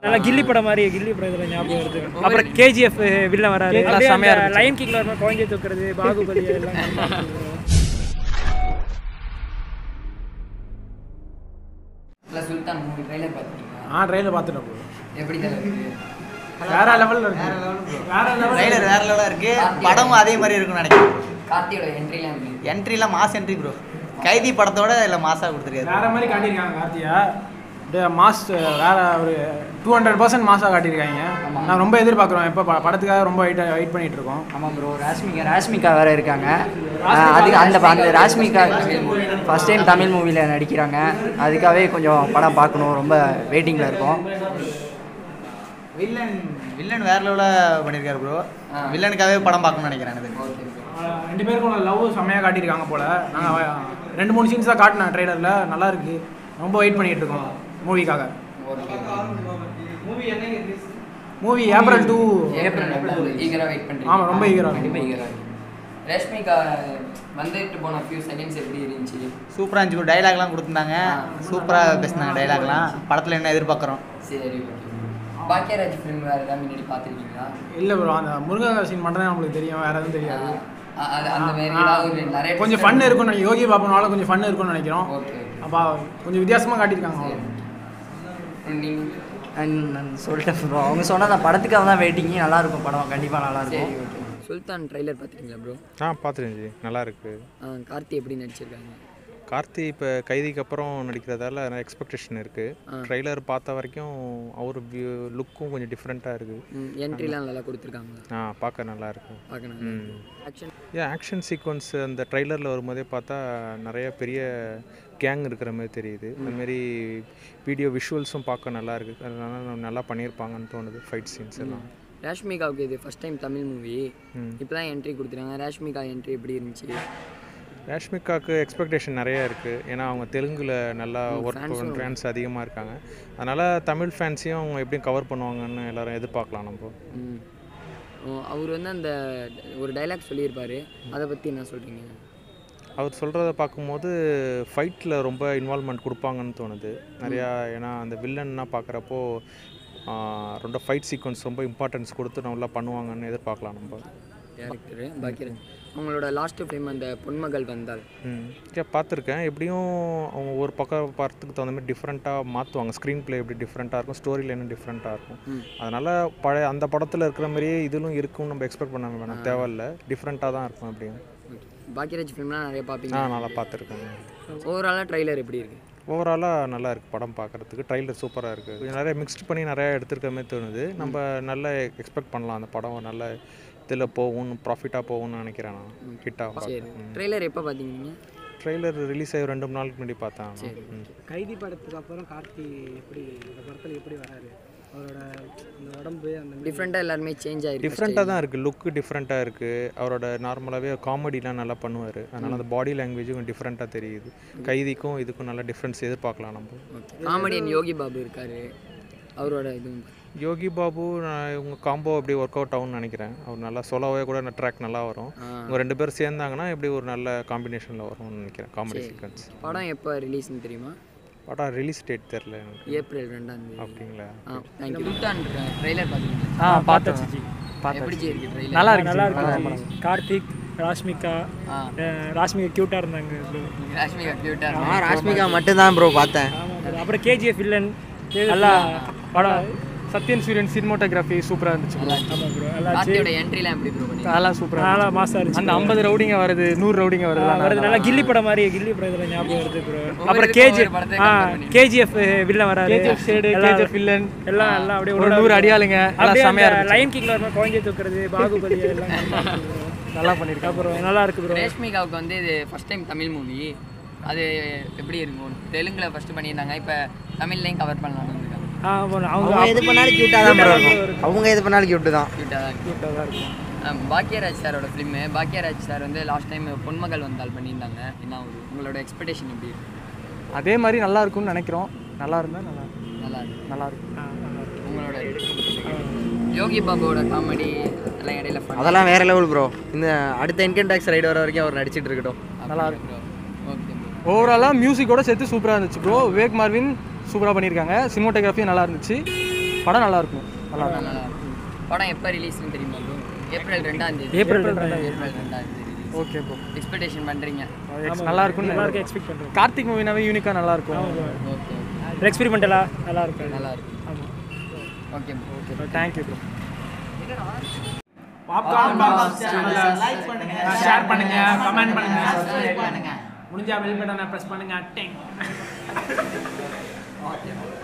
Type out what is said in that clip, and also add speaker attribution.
Speaker 1: நல்லா கில்லி படம் மாதிரி கில்லி படம் இதில் ஞாபகம் வருது அப்புறம் கேஜிஎஃப் வில்ல வராரு அப்படியே
Speaker 2: செமையா
Speaker 1: அந்த லைன் கிக்ல வர குழந்தைய தூக்குறது பாகுபலி எல்லாம் நல்லா இருக்கு.
Speaker 3: இல்லை சுல்தான் மூவி ட்ரைலர் பார்த்துட்டீங்களா
Speaker 2: ஆ ட்ரெயினில் பார்த்துட்டோம் bro.
Speaker 3: எப்படி தலை இருக்கு
Speaker 2: வேற லெவலில் இருக்கு வேற லெவல்
Speaker 4: ட்ரைலர் வேற லெவலாக இருக்கு படமும் அதே மாதிரி இருக்கும்னு நினைக்கிறேன்
Speaker 3: கார்த்தியோட என்ட்ரிலாம் எப்படி இருக்கு?
Speaker 4: என்ட்ரிலாம் மாஸ் என்ட்ரி ப்ரோ கைதி படத்தோட இல்லை மாஸாக கொடுத்துருக்காரு
Speaker 2: வேற மாதிரி காட்டியிருக்காங்க கார்த்தியா அப்படியே மாஸ் வேற ஒரு டூ ஹண்ட்ரட் பர்சன்ட் மாஸாக காட்டியிருக்காங்க நான் ரொம்ப எதிர்பார்க்குறோம் இப்போ ப- படத்துக்காக ரொம்ப வெயிட் வெயிட் பண்ணிட்டு இருக்கோம்
Speaker 5: ஆமாம் ப்ரோ ராஷ்மிகா ராஷ்மிகா வேற இருக்காங்க ஆஹ் அது அந்த அந்த ராஷ்மிகா ஃபர்ஸ்ட் டைம் தமிழ் மூவியில் நடிக்கிறாங்க அதுக்காகவே கொஞ்சம் படம் பார்க்கணும் ரொம்ப வெயிட்டிங்கில் இருக்கோம்
Speaker 4: வில்லன் வில்லன் வேற லெவலாக பண்ணியிருக்காரு ப்ரோ வில்லனுக்காகவே படம் பார்க்கணும்னு நினைக்கிறேன் எனக்கு
Speaker 3: ஓகே bro.
Speaker 2: அஹ் ரெண்டு பேருக்கும் லவ் செம்மையாக காட்டியிருக்காங்க போல் நாங்கள் ரெண்டு மூணு சீன்ஸ் தான் காட்டினேன் ட்ரெய்லரில் நல்லா இருக்கு ரொம்ப வெயிட் பண்ணிட்டு இருக்கோம் மூவிக்காக
Speaker 3: okay
Speaker 2: movie April to
Speaker 3: April ஈகரா வெயிட் பண்ணுறீங்க
Speaker 2: ஆமா, ரொம்ப eager ஆ
Speaker 3: கண்டிப்பாக ஈகரா ரேஷ்மிகா வந்துட்டு போன ஃபியூ செகண்ட்ஸ் எப்படி இருந்துச்சு
Speaker 4: சூப்பராக இருந்துச்சு ப்ரோ டைலாக்லாம் கொடுத்துருந்தாங்க சூப்பராக பேசினாங்க டைலாக்லாம் படத்தில் என்ன எதிர்பார்க்குறோம்
Speaker 3: சரி ஓகே பாக்கியராஜ் ஃபிலிம் வேறு ஏதாவது முன்னாடி பார்த்துருக்கீங்களா
Speaker 2: இல்லை ப்ரோ அந்த முருகன் சீன் மட்டும் தான் நம்மளுக்கு தெரியும் வேற எதுவும் தெரியாது
Speaker 3: அது அந்த மாதிரி ஏதாவது ஒரு நிறைய
Speaker 2: கொஞ்சம் ஃபன் இருக்கும்னு நினைக்கிறேன் யோகி பாபுனால கொஞ்சம் ஃபன் இருக்கும்னு நினைக்கிறோம்
Speaker 3: ஓகே
Speaker 2: அப்போ கொஞ்சம் வித்தியாசமாக காட்டியிருக்காங்க
Speaker 3: சரி
Speaker 2: அவ்வளோ.
Speaker 3: நீங்கள்
Speaker 5: And நான் சொல்லிட்டேன் ப்ரோ அவங்க சொன்னது தான் படத்துக்காக தான் வெயிட்டிங் நல்லா இருக்கும் படம் கண்டிப்பாக நல்லா
Speaker 3: சரி
Speaker 5: இருக்கும்
Speaker 3: ஓகே சுல்தான் ட்ரைலர் பார்த்துருக்கீங்களா ப்ரோ
Speaker 6: ஆ பார்த்துட்டேன் ஜி நல்லா இருக்கு
Speaker 3: கார்த்தி எப்படி நடிச்சிருக்காங்க
Speaker 6: கார்த்தி இப்போ கைதிக்கு அப்புறம் நடிக்கிறதால நிறைய எக்ஸ்பெக்டேஷன் இருக்குது ட்ரெய்லர் பார்த்த வரைக்கும் அவர் லுக்கும் கொஞ்சம் டிஃப்ரெண்ட்டாக இருக்குது
Speaker 3: என்ட்ரிலாம் நல்லா கொடுத்துருக்காங்க
Speaker 6: ஆ பார்க்க நல்லா இருக்கு
Speaker 3: பார்க்கணும்
Speaker 6: ம்
Speaker 3: ஆக்ஷன்
Speaker 6: ஏன் ஆக்ஷன் சீக்வன்ஸ் அந்த ட்ரைலரில் வரும்போதே பார்த்தா நிறைய பெரிய கேங் இருக்கிற மாதிரி தெரியுது அதுமாரி வீடியோ விஷுவல்ஸும் பார்க்க நல்லா இருக்கு அதனால நல்லா பண்ணியிருப்பாங்கன்னு தோணுது ஃபைட் சீன்ஸ் எல்லாம்
Speaker 3: ரேஷ்மிகாவுக்கு இது ஃபர்ஸ்ட் டைம் தமிழ் மூவி
Speaker 6: ம்.
Speaker 3: இப்போ தான் என்ட்ரி கொடுத்துருக்காங்க ரேஷ்மிகா என்ட்ரி எப்படி இருந்துச்சு
Speaker 6: ரேஷ்மிகாவுக்கு எக்ஸ்பெக்டேஷன் நிறைய இருக்குது ஏன்னா அவங்க தெலுங்கில் நல்லா ஒர்க்
Speaker 3: fans உம்
Speaker 6: ஃபேன்ஸ் அதிகமாக இருக்காங்க அதனால் தமிழ் ஃபேன்ஸையும் அவங்க எப்படியும் கவர் பண்ணுவாங்கன்னு எல்லாரும் எதிர்பார்க்கலாம் நம்ம
Speaker 3: ம். ஓ, அவர் வந்து அந்த ஒரு டைலாக் சொல்லியிருப்பாரு அதை பற்றி என்ன சொல்கிறீங்க
Speaker 6: அவர் சொல்கிறத பார்க்கும்போது ஃபைட்டில் ரொம்ப இன்வால்மெண்ட் கொடுப்பாங்கன்னு தோணுது நிறையா ஏன்னா அந்த வில்லன்னா பார்க்குறப்போ ரொம்ப ஃபைட் சீக்வன்ஸ் ரொம்ப இம்பார்ட்டன்ஸ் கொடுத்து நல்லா பண்ணுவாங்கன்னு எதிர்பார்க்கலாம் நம்ம
Speaker 3: டேரக்டரு பாக்கியராஜ் அவங்களோட லாஸ்ட் ஃபிலிம் அந்த பொன்மகள் வந்தால்
Speaker 6: ம் ஏன் பார்த்துருக்கேன் எப்படியும் அவங்க ஒரு பக்கம் படத்துக்கு தகுந்த மாதிரி டிஃப்ரெண்ட்டாக மாற்றுவாங்க ஸ்க்ரீன் ப்ளே எப்படி டிஃப்ரெண்ட்டாக இருக்கும் ஸ்டோரி லைனும் டிஃப்ரெண்ட்டாக இருக்கும்
Speaker 3: ம்.
Speaker 6: அதனால் பழைய அந்த படத்தில் இருக்கிற மாதிரியே இதிலும் இருக்கும்னு நம்ம எக்ஸ்பெக்ட் பண்ண வேணாம் தேவையில்ல டிஃப்ரெண்ட்டாக தான் இருக்கும் எப்படியும்
Speaker 3: பாக்கியராஜ் ஃபிலிம்லாம் நிறைய பார்ப்பீங்க
Speaker 6: நான் நல்லா பார்த்துருக்கேன்
Speaker 3: ஓவராலாக ட்ரைலர் எப்படி இருக்கு
Speaker 6: ஓவராலாக நல்லா இருக்குது படம் பார்க்குறதுக்கு ட்ரைலர் சூப்பராக இருக்குது கொஞ்சம் நிறைய மிக்ஸ்ட் பண்ணி நிறையா எடுத்துருக்க மாதிரி தோணுது நம்ம நல்ல எக்ஸ்பெக்ட் பண்ணலாம் அந்த படம் நல்ல இதில் போகும் ப்ராஃபிட்டாக போகும்னு நினைக்கிறேன் நான் ஹிட் ஆகும்
Speaker 3: சரி ட்ரெய்லர் எப்போ பார்த்தீங்க நீங்கள்
Speaker 6: ட்ரெய்லர் ரிலீஸ் ஆகி ரெண்டு மூணு நாளுக்கு முன்னாடி பார்த்தேன்
Speaker 3: சரி
Speaker 6: ம்.
Speaker 1: கைதி படத்துக்கு அப்புறம் கார்த்தி எப்படி இந்த படத்தில் எப்படி வராரு அவரோட இந்த உடம்பு அந்த
Speaker 3: டிஃப்ரெண்ட்டாக எல்லாருமே சேஞ்ச் ஆயிருக்கு
Speaker 6: டிஃப்ரெண்ட்டாக தான் இருக்குது லுக்கு டிஃப்ரெண்ட்டாக இருக்குது அவரோட நார்மலாகவே காமெடிலாம் நல்லா பண்ணுவார் அதனால் அந்த பாடி லாங்குவேஜும் டிஃப்ரெண்ட்டாக தெரியுது கைதிக்கும் இதுக்கும் நல்லா டிஃப்ரென்ஸ் எதிர்பார்க்கலாம் நம்ம
Speaker 3: காமெடியன் யோகி பாபு இருக்காரு அவரோட இதுவும்
Speaker 6: யோகி பாபு நான் இவங்க காம்போ அப்படி ஒர்க் அவுட் ஆகும்னு நினைக்கிறேன் அவர் நல்லா சொலோவே கூட ட்ராக் நல்லா வரும்
Speaker 3: ஆ.
Speaker 6: இவங்க ரெண்டு பேரும் சேர்ந்தாங்கன்னா எப்படி ஒரு நல்ல காம்பினேஷனில் வரும்னு நினைக்கிறேன் காமெடி சீக்வன்ஸ்
Speaker 3: படம் எப்போ ரிலீஸ்னு தெரியுமா
Speaker 6: படம் ரிலீஸ் டேட் தெரில எனக்கு
Speaker 3: ஏப்ரல் ரெண்டாம் தேதி
Speaker 6: அப்படிங்களா
Speaker 3: ஆ தேங்க்யூ சுல்தான் ட்ரெய்லர் பார்த்தீங்களா
Speaker 2: ஆ பார்த்தாச்சு
Speaker 3: எப்படி ஜி இருக்கு ட்ரெய்லர்
Speaker 2: நல்லா இருக்கு
Speaker 1: நல்லா இருக்கு கார்த்திக் ராஷ்மிகா
Speaker 3: ஆ
Speaker 1: அஹ் ராஷ்மிகா க்யூட்டாக இருந்தாங்க bro.
Speaker 3: ராஷ்மிகா கியூட்டா
Speaker 5: நான் ராஷ்மிகா மட்டும்தான் ப்ரோ பார்த்தேன்
Speaker 1: ஆமா bro. அப்புறம் கேஜிஎஃப் வில்லன் நல்லா படம் சத்யன் சூரியன் சினிமோட்டோகிராஃபி சூப்பராக இருந்துச்சு bro. ஆமா ப்ரோ நல்லா
Speaker 3: கார்த்தியோட என்ட்ரிலாம் எப்படி ப்ரோ பண்ணி
Speaker 2: அதெல்லாம் சூப்பராக
Speaker 1: நல்லா மாசா இருந்துச்சு
Speaker 2: அந்த ஐம்பது ரவுடிங்க வருது நூறு ரவுடிங்க வருது
Speaker 1: வருது நல்லா கில்லி படம் மாதிரி கில்லி படம் இதில் ஞாபகம் வருது ப்ரோ அப்புறம்
Speaker 3: இதுக்கும்
Speaker 1: கேஜி
Speaker 3: ஒரு படத்தை
Speaker 1: ஆ
Speaker 3: compare பண்ணி.
Speaker 1: கேஜிஎஃப் வில்லன் வராரு
Speaker 2: கேஜிஎஃப் சைடு
Speaker 1: எல்லாம்
Speaker 2: கேஜிஎஃப் வில்லன்
Speaker 1: எல்லாம் எல்லாம் அப்படியே
Speaker 2: ஒரு நூறு அடியாளுங்க எல்லாம்
Speaker 1: அப்படியே
Speaker 2: செமையா
Speaker 1: அந்த
Speaker 2: இருந்துச்சு
Speaker 1: லைன் கிக்ல வர குழந்தைய தூக்குறது பாகுபலி எல்லாம் நல்லா இருக்கு bro.
Speaker 2: நல்லா பண்ணியிருக்காங்க
Speaker 1: அப்புறம் நல்லா இருக்கு ப்ரோ
Speaker 3: ரேஷ்மிகாவுக்கு வந்து இது ஃபர்ஸ்ட் டைம் தமிழ் மூவி அது எப்படி இருக்கும் தெலுங்குல ஃபர்ஸ்ட் பண்ணியிருந்தாங்க இப்போ தமிழ்லையும் கவர் பண்ணலாம்னு இருக்காங்க
Speaker 1: அவங்க
Speaker 5: அவங்க எது பண்ணாலும் க்யூட்டாக தான் ப்ரோ இருக்கும் அவங்க எது பண்ணாலும் க்யூட்டு தான்
Speaker 3: கியூட்டாக தான் இருக்கும் ஆ, பாக்கியராஜ் சாரோட ஃபிலிமு பாக்கியராஜ் சார் வந்து லாஸ்ட் டைம் பொன்மகள் வந்தால் பண்ணியிருந்தாங்க என்ன ஒரு உங்களோட எக்ஸ்பெக்டேஷன் எப்படி இருக்கு
Speaker 2: அதே மாதிரி நல்லா இருக்கும்னு நினைக்கிறோம் நல்லா இருந்தால் நல்லா
Speaker 3: நல்லா இருக்கு
Speaker 2: நல்லா இருக்கும்
Speaker 3: உங்களோட யோகி பாபுவோட காமெடி எல்லாம் இடையில fun.
Speaker 5: அதெல்லாம் வேற லெவல் ப்ரோ இந்த அடுத்த இன்கம் டேக்ஸ் ரைடு வர வரைக்கும் அவர் நடிச்சிட்டு இருக்கட்டும்
Speaker 2: நல்லா இருக்கும்
Speaker 3: ஓகே
Speaker 2: ஓவராலாக மியூசிக்கோட சேர்த்து சூப்பராக இருந்துச்சு ப்ரோ விவேக் மார்வின் சூப்பராக பண்ணியிருக்காங்க சினிமோட்டோகிராஃபி நல்லா இருந்துச்சு
Speaker 1: படம் நல்லா இருக்கும் நல்லா இருக்கும்
Speaker 3: நல்லா இருக்கும். படம் எப்போ ரிலீஸ்னு தெரியுமா ப்ரோ ஏப்ரல் ரெண்டாம் தேதி
Speaker 1: ஏப்ரல் ரெண்டாம் தேதி.
Speaker 3: ஏப்ரல் ரெண்டாம் தேதி
Speaker 1: ஓகே ப்ரோ
Speaker 3: எக்ஸ்பெக்டேஷன் பண்ணுறீங்க
Speaker 1: நல்லா இருக்கும் எக்ஸ்பெக்ட் பண்ணுறேன் கார்த்திக் மூவினாவே யூனிக்காக நல்லா இருக்கும்
Speaker 3: ஓகே
Speaker 1: எக்ஸ்பெரிமெண்டலாக நல்லா இருக்கும்
Speaker 3: நல்லா இருக்கும்
Speaker 1: ஆமாம்
Speaker 3: okay bro okay
Speaker 1: thank you bro
Speaker 2: popcorn box சேனலை லைக் பண்ணுங்க ஷேர் பண்ணுங்க கமெண்ட் பண்ணுங்க சப்ஸ்கிரைப் பண்ணுங்க முடிஞ்சா பெல் பட்டனை பிரஸ் பண்ணுங்க டெங்